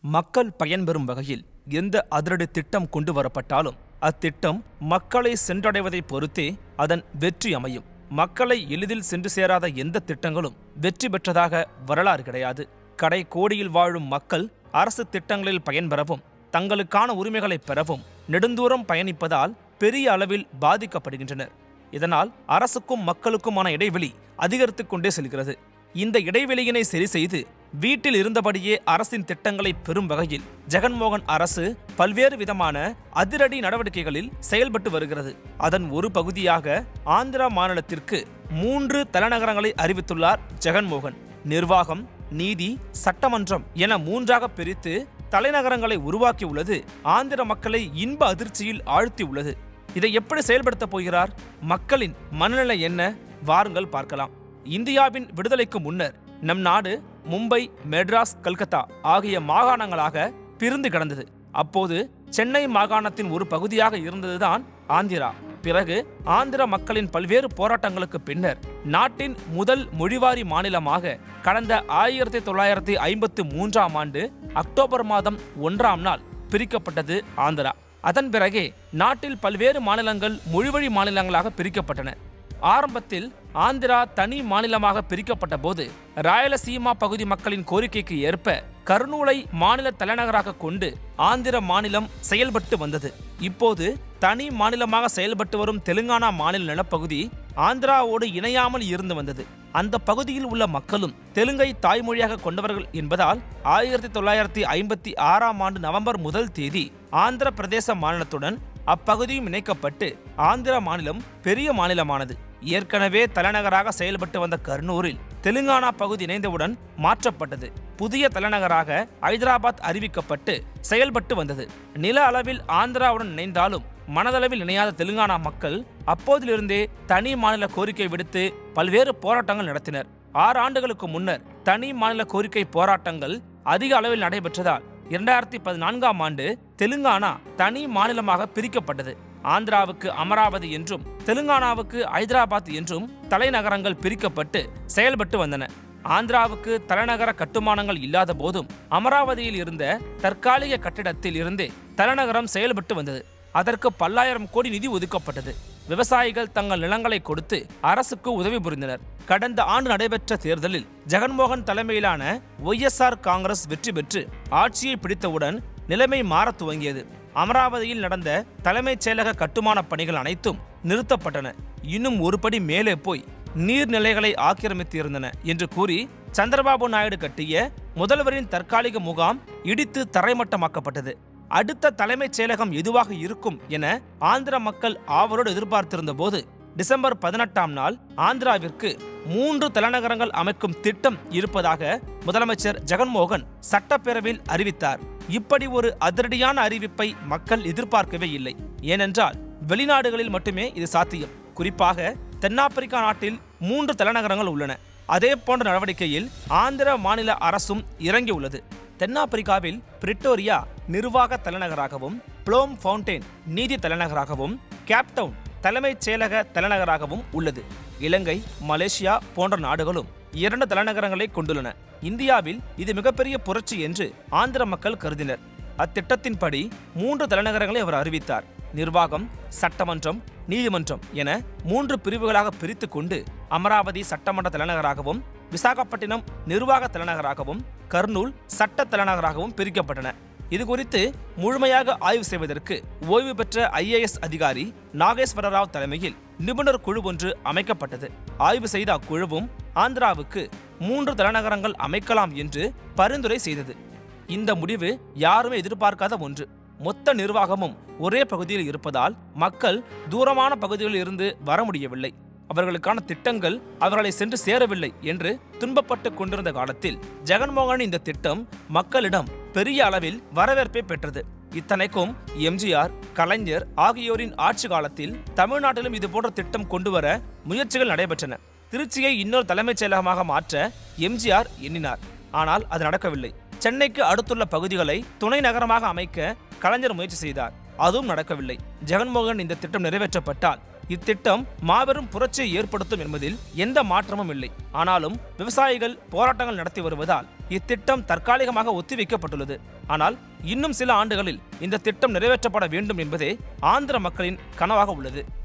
மக்கள் பயன்பெறும் வகையில் எந்த அதிரடி திட்டம் கொண்டு வரப்பட்டாலும் அத்திட்டம் மக்களை சென்றடைவதை பொறுத்தே அதன் வெற்றி அமையும் மக்களை எளிதில் சென்று சேராத எந்த திட்டங்களும் வெற்றி பெற்றதாக வரலாறு கிடையாது கடை கோடியில் வாழும் மக்கள் அரசு திட்டங்களில் பயன்பெறவும் தங்களுக்கான உரிமைகளை பெறவும் நெடுந்தூரம் பயணிப்பதால் பெரிய அளவில் பாதிக்கப்படுகின்றனர் இதனால் அரசுக்கும் மக்களுக்குமான இடைவெளி அதிகரித்துக் கொண்டே செல்கிறது இந்த இடைவெளியினை சரி செய்து வீட்டில் இருந்தபடியே அரசின் திட்டங்களை பெறும் வகையில் ஜெகன்மோகன் அரசு பல்வேறு விதமான அதிரடி நடவடிக்கைகளில் செயல்பட்டு வருகிறது அதன் ஒரு பகுதியாக ஆந்திரா மாநிலத்திற்கு மூன்று தலைநகரங்களை அறிவித்துள்ளார் ஜெகன்மோகன் நிர்வாகம் நீதி சட்டமன்றம் என மூன்றாக பிரித்து தலைநகரங்களை உருவாக்கியுள்ளது ஆந்திர மக்களை இன்ப அதிர்ச்சியில் ஆழ்த்தியுள்ளது இதை எப்படி செயல்படுத்தப் போகிறார் மக்களின் மனநிலை என்ன வாருங்கள் பார்க்கலாம் இந்தியாவின் விடுதலைக்கு முன்னர் நம் நாடு மும்பை மெட்ராஸ் கல்கத்தா ஆகிய மாகாணங்களாக பிரிந்து கிடந்தது அப்போது சென்னை மாகாணத்தின் ஒரு பகுதியாக இருந்ததுதான் ஆந்திரா பிறகு ஆந்திர மக்களின் பல்வேறு போராட்டங்களுக்கு பின்னர் நாட்டின் முதல் மொழிவாரி மாநிலமாக கடந்த ஆயிரத்தி தொள்ளாயிரத்தி ஐம்பத்தி மூன்றாம் ஆண்டு அக்டோபர் மாதம் ஒன்றாம் நாள் பிரிக்கப்பட்டது ஆந்திரா அதன் பிறகே நாட்டில் பல்வேறு மாநிலங்கள் மொழிவழி மாநிலங்களாக பிரிக்கப்பட்டன ஆரம்பத்தில் ஆந்திரா தனி மாநிலமாக பிரிக்கப்பட்ட போது ராயலசீமா பகுதி மக்களின் கோரிக்கைக்கு ஏற்ப கர்னூலை மாநில தலைநகராக கொண்டு ஆந்திர மாநிலம் செயல்பட்டு வந்தது இப்போது தனி மாநிலமாக செயல்பட்டு வரும் தெலுங்கானா மாநில நிலப்பகுதி ஆந்திராவோடு இணையாமல் இருந்து வந்தது அந்த பகுதியில் உள்ள மக்களும் தெலுங்கை தாய்மொழியாக கொண்டவர்கள் என்பதால் ஆயிரத்தி தொள்ளாயிரத்தி ஐம்பத்தி ஆறாம் ஆண்டு நவம்பர் முதல் தேதி ஆந்திர பிரதேச மாநிலத்துடன் அப்பகுதியும் இணைக்கப்பட்டு ஆந்திர மாநிலம் பெரிய மாநிலமானது ஏற்கனவே தலைநகராக செயல்பட்டு வந்த கர்னூரில் தெலுங்கானா பகுதி இணைந்தவுடன் மாற்றப்பட்டது புதிய தலைநகராக ஐதராபாத் அறிவிக்கப்பட்டு செயல்பட்டு வந்தது நில அளவில் ஆந்திராவுடன் இணைந்தாலும் மனதளவில் இணையாத தெலுங்கானா மக்கள் அப்போதிலிருந்தே தனி மாநில கோரிக்கை விடுத்து பல்வேறு போராட்டங்கள் நடத்தினர் ஆறு ஆண்டுகளுக்கு முன்னர் தனி மாநில கோரிக்கை போராட்டங்கள் அதிக அளவில் நடைபெற்றதால் இரண்டாயிரத்தி பதினான்காம் ஆண்டு தெலுங்கானா தனி மாநிலமாக பிரிக்கப்பட்டது ஆந்திராவுக்கு அமராவதி என்றும் தெலுங்கானாவுக்கு ஐதராபாத் என்றும் தலைநகரங்கள் பிரிக்கப்பட்டு செயல்பட்டு வந்தன ஆந்திராவுக்கு தலைநகர கட்டுமானங்கள் இல்லாத போதும் அமராவதியில் இருந்த தற்காலிக கட்டிடத்தில் இருந்தே தலைநகரம் செயல்பட்டு வந்தது அதற்கு பல்லாயிரம் கோடி நிதி ஒதுக்கப்பட்டது விவசாயிகள் தங்கள் நிலங்களை கொடுத்து அரசுக்கு உதவி புரிந்தனர் கடந்த ஆண்டு நடைபெற்ற தேர்தலில் ஜெகன்மோகன் தலைமையிலான ஒய்எஸ்ஆர் காங்கிரஸ் வெற்றி பெற்று ஆட்சியை பிடித்தவுடன் நிலைமை மாறத் துவங்கியது அமராவதியில் நடந்த தலைமைச் செயலக கட்டுமானப் பணிகள் அனைத்தும் நிறுத்தப்பட்டன இன்னும் ஒரு படி மேலே போய் நீர்நிலைகளை ஆக்கிரமித்து இருந்தன என்று கூறி சந்திரபாபு நாயுடு கட்டிய முதல்வரின் தற்காலிக முகாம் இடித்து தரைமட்டமாக்கப்பட்டது அடுத்த தலைமைச் செயலகம் எதுவாக இருக்கும் என ஆந்திர மக்கள் ஆவலோடு எதிர்பார்த்திருந்த போது டிசம்பர் பதினெட்டாம் நாள் ஆந்திராவிற்கு மூன்று தலைநகரங்கள் அமைக்கும் திட்டம் இருப்பதாக முதலமைச்சர் ஜெகன்மோகன் சட்டப்பேரவையில் அறிவித்தார் இப்படி ஒரு அதிரடியான அறிவிப்பை மக்கள் எதிர்பார்க்கவே இல்லை ஏனென்றால் வெளிநாடுகளில் மட்டுமே இது சாத்தியம் குறிப்பாக தென்னாப்பிரிக்கா நாட்டில் மூன்று தலைநகரங்கள் உள்ளன அதே போன்ற நடவடிக்கையில் ஆந்திர மாநில அரசும் இறங்கியுள்ளது தென்னாப்பிரிக்காவில் பிரிட்டோரியா நிர்வாக தலைநகராகவும் ப்ளோம் ஃபவுண்டேன் நீதி தலைநகராகவும் கேப்டவுன் தலைமைச் செயலக தலைநகராகவும் உள்ளது இலங்கை மலேசியா போன்ற நாடுகளும் இரண்டு தலைநகரங்களை கொண்டுள்ளன இந்தியாவில் இது மிகப்பெரிய புரட்சி என்று ஆந்திர மக்கள் கருதினர் அத்திட்டத்தின்படி மூன்று தலைநகரங்களை அவர் அறிவித்தார் நிர்வாகம் சட்டமன்றம் நீதிமன்றம் என மூன்று பிரிவுகளாக பிரித்து கொண்டு அமராவதி சட்டமன்ற தலைநகராகவும் விசாகப்பட்டினம் நிர்வாக தலைநகராகவும் கர்னூல் சட்ட தலைநகராகவும் பிரிக்கப்பட்டன இது குறித்து முழுமையாக ஆய்வு செய்வதற்கு ஓய்வு பெற்ற ஐஏஎஸ் அதிகாரி நாகேஸ்வர ராவ் தலைமையில் நிபுணர் குழு ஒன்று அமைக்கப்பட்டது ஆய்வு செய்த அக்குழுவும் ஆந்திராவுக்கு மூன்று தலைநகரங்கள் அமைக்கலாம் என்று பரிந்துரை செய்தது இந்த முடிவு யாருமே எதிர்பார்க்காத ஒன்று மொத்த நிர்வாகமும் ஒரே பகுதியில் இருப்பதால் மக்கள் தூரமான பகுதிகளில் இருந்து வர முடியவில்லை அவர்களுக்கான திட்டங்கள் அவர்களை சென்று சேரவில்லை என்று துன்பப்பட்டு கொண்டிருந்த காலத்தில் ஜெகன்மோகன் இந்த திட்டம் மக்களிடம் பெரிய அளவில் வரவேற்பை பெற்றது இத்தனைக்கும் எம்ஜிஆர் கலைஞர் ஆகியோரின் ஆட்சி காலத்தில் தமிழ்நாட்டிலும் இதுபோன்ற திட்டம் கொண்டு வர முயற்சிகள் நடைபெற்றன திருச்சியை இன்னொரு தலைமைச் செயலகமாக மாற்ற எம்ஜிஆர் எண்ணினார் ஆனால் அது நடக்கவில்லை சென்னைக்கு அடுத்துள்ள பகுதிகளை துணை நகரமாக அமைக்க கலைஞர் முயற்சி செய்தார் அதுவும் நடக்கவில்லை ஜெகன்மோகன் இந்த திட்டம் நிறைவேற்றப்பட்டால் இத்திட்டம் மாபெரும் புரட்சியை ஏற்படுத்தும் என்பதில் எந்த மாற்றமும் இல்லை ஆனாலும் விவசாயிகள் போராட்டங்கள் நடத்தி வருவதால் இத்திட்டம் தற்காலிகமாக ஒத்திவைக்கப்பட்டுள்ளது ஆனால் இன்னும் சில ஆண்டுகளில் இந்த திட்டம் நிறைவேற்றப்பட வேண்டும் என்பதே ஆந்திர மக்களின் கனவாக உள்ளது